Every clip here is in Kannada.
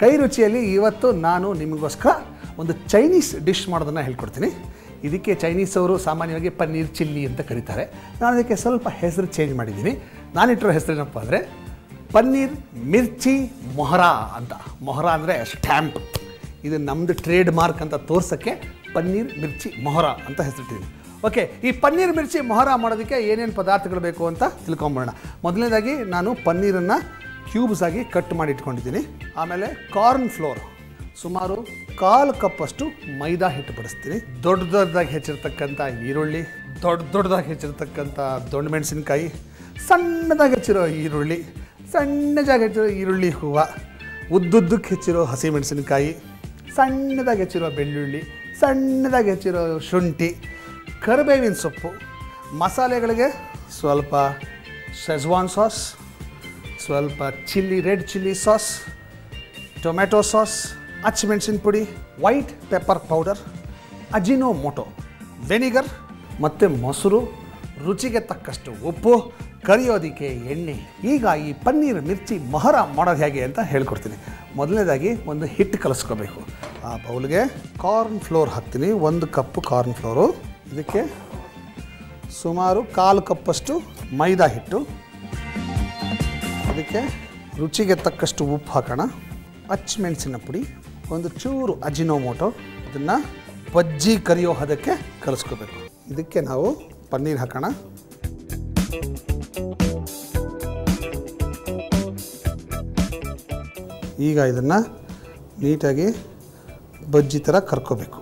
ಕೈ ರುಚಿಯಲ್ಲಿ ಇವತ್ತು ನಾನು ನಿಮಗೋಸ್ಕರ ಒಂದು ಚೈನೀಸ್ ಡಿಶ್ ಮಾಡೋದನ್ನು ಹೇಳ್ಕೊಡ್ತೀನಿ ಇದಕ್ಕೆ ಚೈನೀಸ್ ಅವರು ಸಾಮಾನ್ಯವಾಗಿ ಪನ್ನೀರ್ ಚಿಲ್ಲಿ ಅಂತ ಕರೀತಾರೆ ನಾನು ಅದಕ್ಕೆ ಸ್ವಲ್ಪ ಹೆಸರು ಚೇಂಜ್ ಮಾಡಿದ್ದೀನಿ ನಾನಿಟ್ಟಿರೋ ಹೆಸರು ಏನಪ್ಪ ಅಂದರೆ ಪನ್ನೀರ್ ಮಿರ್ಚಿ ಮೊಹರಾ ಅಂತ ಮೊಹರಾ ಅಂದರೆ ಸ್ಟ್ಯಾಂಪ್ ಇದು ನಮ್ಮದು ಟ್ರೇಡ್ ಮಾರ್ಕ್ ಅಂತ ತೋರ್ಸೋಕ್ಕೆ ಪನ್ನೀರ್ ಮಿರ್ಚಿ ಮೊಹರಾ ಅಂತ ಹೆಸರಿಟ್ಟಿದ್ದೀನಿ ಓಕೆ ಈ ಪನ್ನೀರ್ ಮಿರ್ಚಿ ಮೊಹರಾ ಮಾಡೋದಕ್ಕೆ ಏನೇನು ಪದಾರ್ಥಗಳು ಬೇಕು ಅಂತ ತಿಳ್ಕೊಂಬೋಣ ಮೊದಲನೇದಾಗಿ ನಾನು ಪನ್ನೀರನ್ನು ಕ್ಯೂಬ್ಸ್ ಆಗಿ ಕಟ್ ಮಾಡಿ ಇಟ್ಕೊಂಡಿದ್ದೀನಿ ಆಮೇಲೆ ಕಾರ್ನ್ ಫ್ಲೋರ್ ಸುಮಾರು ಕಾಲು ಕಪ್ಪಷ್ಟು ಮೈದಾ ಹಿಟ್ಟು ಬಡಿಸ್ತೀನಿ ದೊಡ್ಡ ದೊಡ್ಡದಾಗಿ ಹೆಚ್ಚಿರ್ತಕ್ಕಂಥ ಈರುಳ್ಳಿ ದೊಡ್ಡ ದೊಡ್ಡದಾಗಿ ಹೆಚ್ಚಿರ್ತಕ್ಕಂಥ ದೊಣ್ಣೆ ಮೆಣಸಿನ್ಕಾಯಿ ಸಣ್ಣದಾಗಿ ಹೆಚ್ಚಿರೋ ಈರುಳ್ಳಿ ಸಣ್ಣದಾಗಿ ಹೆಚ್ಚಿರೋ ಈರುಳ್ಳಿ ಹೂವು ಉದ್ದುದ್ದಕ್ಕೆ ಹೆಚ್ಚಿರೋ ಹಸಿಮೆಣಸಿನಕಾಯಿ ಸಣ್ಣದಾಗಿ ಹೆಚ್ಚಿರೋ ಬೆಳ್ಳುಳ್ಳಿ ಸಣ್ಣದಾಗಿ ಹೆಚ್ಚಿರೋ ಶುಂಠಿ ಕರಿಬೇವಿನ ಸೊಪ್ಪು ಮಸಾಲೆಗಳಿಗೆ ಸ್ವಲ್ಪ ಶೆಜ್ವಾನ್ ಸಾಸ್ ಸ್ವಲ್ಪ chilli red chilli sauce tomato sauce ಹಚ್ಚಿಮೆಣಸಿನ ಪುಡಿ white pepper powder Ajinomoto vinegar ಮತ್ತು ಮೊಸರು ರುಚಿಗೆ ತಕ್ಕಷ್ಟು ಉಪ್ಪು ಕರಿಯೋದಕ್ಕೆ ಎಣ್ಣೆ ಈಗ ಈ ಪನ್ನೀರ್ ಮಿರ್ಚಿ ಮೊಹರ ಮಾಡೋದು ಹೇಗೆ ಅಂತ ಹೇಳ್ಕೊಡ್ತೀನಿ ಮೊದಲನೇದಾಗಿ ಒಂದು ಹಿಟ್ಟು ಕಲಿಸ್ಕೋಬೇಕು ಆ ಬೌಲ್ಗೆ ಕಾರ್ನ್ ಫ್ಲೋರ್ ಹಾಕ್ತೀನಿ ಒಂದು ಕಪ್ಪು ಕಾರ್ನ್ ಫ್ಲೋರು ಇದಕ್ಕೆ ಸುಮಾರು ಕಾಲು ಕಪ್ಪಷ್ಟು ಮೈದಾ ಹಿಟ್ಟು ಅದಕ್ಕೆ ರುಚಿಗೆ ತಕ್ಕಷ್ಟು ಉಪ್ಪು ಹಾಕೋಣ ಹಚ್ಚಿಮೆಣಸಿನ ಪುಡಿ ಒಂದು ಚೂರು ಅಜಿನೋಮೋಟೊ ಇದನ್ನು ಬಜ್ಜಿ ಕರಿಯೋ ಹದಕ್ಕೆ ಕಲಿಸ್ಕೋಬೇಕು ಇದಕ್ಕೆ ನಾವು ಪನ್ನೀರ್ ಹಾಕೋಣ ಈಗ ಇದನ್ನು ನೀಟಾಗಿ ಬಜ್ಜಿ ಥರ ಕರ್ಕೋಬೇಕು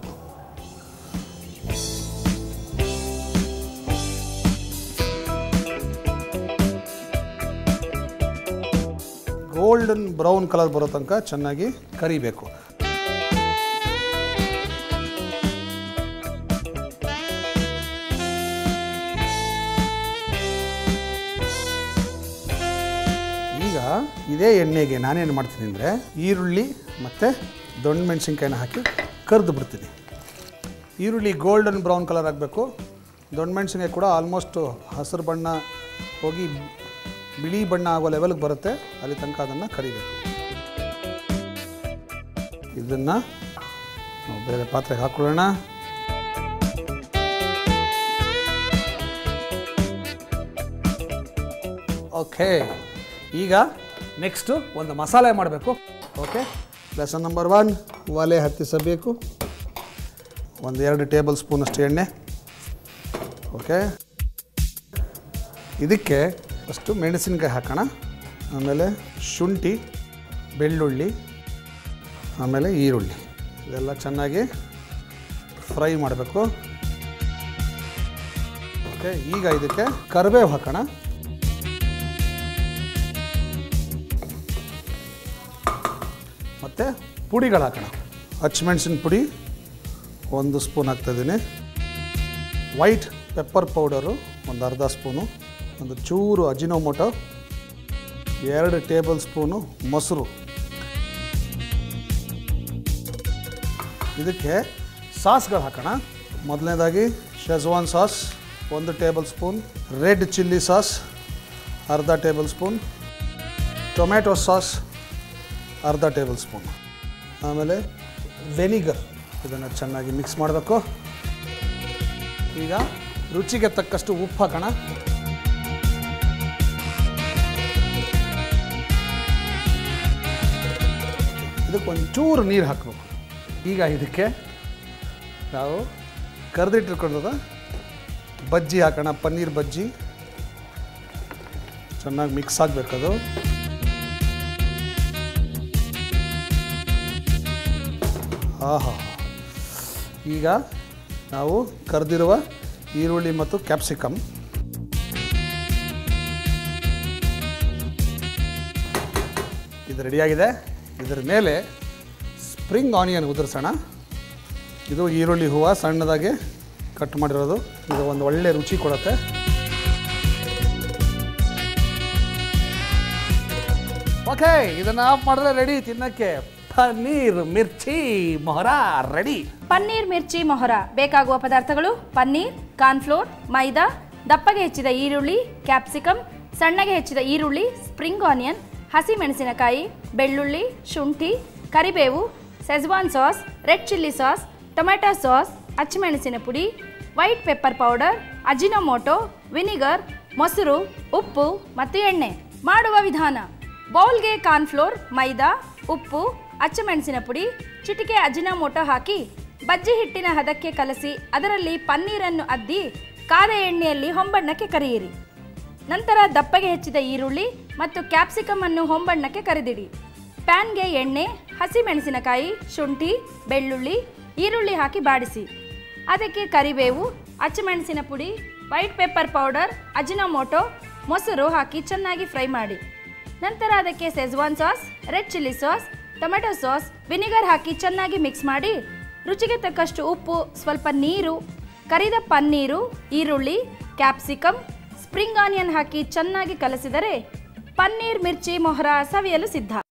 ಗೋಲ್ಡನ್ ಬ್ರೌನ್ ಕಲರ್ ಬರೋ ತನಕ ಚೆನ್ನಾಗಿ ಕರಿಬೇಕು ಈಗ ಇದೇ ಎಣ್ಣೆಗೆ ನಾನೇನು ಮಾಡ್ತೀನಿ ಅಂದರೆ ಈರುಳ್ಳಿ ಮತ್ತು ದೊಣ್ಣೆ ಮೆಣಸಿನ್ಕಾಯಿನ ಹಾಕಿ ಕರೆದು ಬಿಡ್ತೀನಿ ಈರುಳ್ಳಿ ಗೋಲ್ಡನ್ ಬ್ರೌನ್ ಕಲರ್ ಆಗಬೇಕು ದೊಣ್ಣೆ ಮೆಣಸಿನ್ಕಾಯಿ ಕೂಡ ಆಲ್ಮೋಸ್ಟ್ ಹಸಿರು ಬಣ್ಣ ಹೋಗಿ ಬಿಳಿ ಬಣ್ಣ ಆಗೋ ಲೆವೆಲ್ಗೆ ಬರುತ್ತೆ ಅಲ್ಲಿ ತನಕ ಅದನ್ನು ಕರಿಬೇಕು ಇದನ್ನು ನಾವು ಬೇರೆ ಪಾತ್ರೆಗೆ ಹಾಕ್ಕೊಳ್ಳೋಣ ಓಕೆ ಈಗ ನೆಕ್ಸ್ಟು ಒಂದು ಮಸಾಲೆ ಮಾಡಬೇಕು ಓಕೆ ಲೆಸನ್ ನಂಬರ್ ಒನ್ ಒಲೆ ಹತ್ತಿಸಬೇಕು ಒಂದು ಎರಡು ಟೇಬಲ್ ಸ್ಪೂನಷ್ಟು ಎಣ್ಣೆ ಓಕೆ ಇದಕ್ಕೆ ಫಸ್ಟು ಮೆಣಸಿನ್ಕಾಯಿ ಹಾಕೋಣ ಆಮೇಲೆ ಶುಂಠಿ ಬೆಳ್ಳುಳ್ಳಿ ಆಮೇಲೆ ಈರುಳ್ಳಿ ಇದೆಲ್ಲ ಚೆನ್ನಾಗಿ ಫ್ರೈ ಮಾಡಬೇಕು ಓಕೆ ಈಗ ಇದಕ್ಕೆ ಕರಿಬೇವು ಹಾಕೋಣ ಮತ್ತು ಪುಡಿಗಳು ಹಾಕೋಣ ಹಚ್ಮೆಣಸಿನ ಪುಡಿ ಒಂದು ಸ್ಪೂನ್ ಹಾಕ್ತಾಯಿದ್ದೀನಿ ವೈಟ್ ಪೆಪ್ಪರ್ ಪೌಡರು ಒಂದು ಅರ್ಧ ಸ್ಪೂನು ಒಂದು ಚೂರು ಅಜಿನೋಮೋಟೊ ಎರಡು ಟೇಬಲ್ ಸ್ಪೂನು ಮೊಸರು ಇದಕ್ಕೆ ಸಾಸ್ಗಳು ಹಾಕೋಣ ಮೊದಲನೇದಾಗಿ ಶೆಜ್ವಾನ್ ಸಾಸ್ ಒಂದು table spoon red chilli sauce ಅರ್ಧ ಟೇಬಲ್ ಸ್ಪೂನ್ ಟೊಮ್ಯಾಟೊ ಸಾಸ್ ಅರ್ಧ ಟೇಬಲ್ ಸ್ಪೂನ್ ಆಮೇಲೆ ವೆನಿಗರ್ ಇದನ್ನು ಚೆನ್ನಾಗಿ ಮಿಕ್ಸ್ ಮಾಡಬೇಕು ಈಗ ರುಚಿಗೆ ತಕ್ಕಷ್ಟು ಉಪ್ಪು ಹಾಕೋಣ ಇದಕ್ಕೆ ಒಂಚೂರು ನೀರು ಹಾಕಬೇಕು ಈಗ ಇದಕ್ಕೆ ನಾವು ಕರೆದಿಟ್ಟಿರ್ಕೊಂಡದ ಬಜ್ಜಿ ಹಾಕೋಣ ಪನ್ನೀರ್ ಬಜ್ಜಿ ಚೆನ್ನಾಗಿ ಮಿಕ್ಸ್ ಆಗಬೇಕದು ಆಹಾ ಈಗ ನಾವು ಕರೆದಿರುವ ಈರುಳ್ಳಿ ಮತ್ತು ಕ್ಯಾಪ್ಸಿಕಮ್ ಇದು ರೆಡಿಯಾಗಿದೆ ಇದರ ಮೇಲೆ ಸ್ಪ್ರಿಂಗ್ ಆನಿಯನ್ ಉದುರಿಸೋಣ ಇದು ಈರುಳ್ಳಿ ಹೂವು ಸಣ್ಣದಾಗಿ ಕಟ್ ಮಾಡಿರೋದು ಇದು ಒಂದು ಒಳ್ಳೆ ರುಚಿ ಕೊಡುತ್ತೆ ಓಕೆ ಇದನ್ನು ಆಫ್ ಮಾಡಿದ್ರೆ ರೆಡಿ ತಿನ್ನಕ್ಕೆ ಪನ್ನೀರ್ ಮಿರ್ಚಿ ಮೊಹರಾ ರೆಡಿ ಪನ್ನೀರ್ ಮಿರ್ಚಿ ಮೊಹರ ಬೇಕಾಗುವ ಪದಾರ್ಥಗಳು ಪನ್ನೀರ್ ಕಾರ್ನ್ಫ್ಲೋರ್ ಮೈದಾ ದಪ್ಪಗೆ ಹೆಚ್ಚಿದ ಈರುಳ್ಳಿ ಕ್ಯಾಪ್ಸಿಕಮ್ ಸಣ್ಣಗೆ ಹೆಚ್ಚಿದ ಈರುಳ್ಳಿ ಸ್ಪ್ರಿಂಗ್ ಆನಿಯನ್ ಹಸಿ ಮೆಣಸಿನಕಾಯಿ ಬೆಳ್ಳುಳ್ಳಿ ಶುಂಠಿ ಕರಿಬೇವು Schezwan sauce red chilli sauce tomato sauce ಹಚ್ಚಿಮೆಣಸಿನ ಪುಡಿ white pepper powder Ajinomoto vinegar ಮೊಸರು ಉಪ್ಪು ಮತ್ತು ಎಣ್ಣೆ ಮಾಡುವ ವಿಧಾನ ಬೌಲ್ಗೆ ಕಾರ್ನ್ಫ್ಲೋರ್ ಮೈದಾ ಉಪ್ಪು ಹಚ್ಚಮೆಣಸಿನ ಪುಡಿ ಚಿಟಿಕೆ ಅಜಿನೋಮೋಟೊ ಹಾಕಿ ಬಜ್ಜಿ ಹಿಟ್ಟಿನ ಹದಕ್ಕೆ ಕಲಸಿ ಅದರಲ್ಲಿ ಪನ್ನೀರನ್ನು ಅದ್ದಿ ಕಾದ ಎಣ್ಣೆಯಲ್ಲಿ ಹೊಂಬಣ್ಣಕ್ಕೆ ಕರಿಯಿರಿ ನಂತರ ದಪ್ಪಗೆ ಹೆಚ್ಚಿದ ಈರುಳ್ಳಿ ಮತ್ತು ಕ್ಯಾಪ್ಸಿಕಮ್ ಅನ್ನು ಹೊಂಬಣ್ಣಕ್ಕೆ ಕರಿದಿಡಿ ಪ್ಯಾನ್ಗೆ ಎಣ್ಣೆ ಹಸಿಮೆಣಸಿನಕಾಯಿ ಶುಂಠಿ ಬೆಳ್ಳುಳ್ಳಿ ಈರುಳ್ಳಿ ಹಾಕಿ ಬಾಡಿಸಿ ಅದಕ್ಕೆ ಕರಿಬೇವು ಹಸಿಮೆಣಸಿನ ಪುಡಿ ವೈಟ್ ಪೆಪ್ಪರ್ ಪೌಡರ್ ಅಜಿನೋಮೋಟೊ ಮೊಸರು ಹಾಕಿ ಚೆನ್ನಾಗಿ ಫ್ರೈ ಮಾಡಿ ನಂತರ ಅದಕ್ಕೆ Schezwan sauce red chilli sauce tomato sauce vinegar ಹಾಕಿ ಚೆನ್ನಾಗಿ ಮಿಕ್ಸ್ ಮಾಡಿ ರುಚಿಗೆ ತಕ್ಕಷ್ಟು ಉಪ್ಪು ಸ್ವಲ್ಪ ನೀರು ಕರಿದ ಪನ್ನೀರು ಈರುಳ್ಳಿ ಕ್ಯಾಪ್ಸಿಕಮ್ ಸ್ಪ್ರಿಂಗ್ ಆನಿಯನ್ ಹಾಕಿ ಚೆನ್ನಾಗಿ ಕಲಸಿದರೆ ಪನ್ನೀರ್ ಮಿರ್ಚಿ ಮೊಹರಾ ಸವಿಯಲು ಸಿದ್ಧ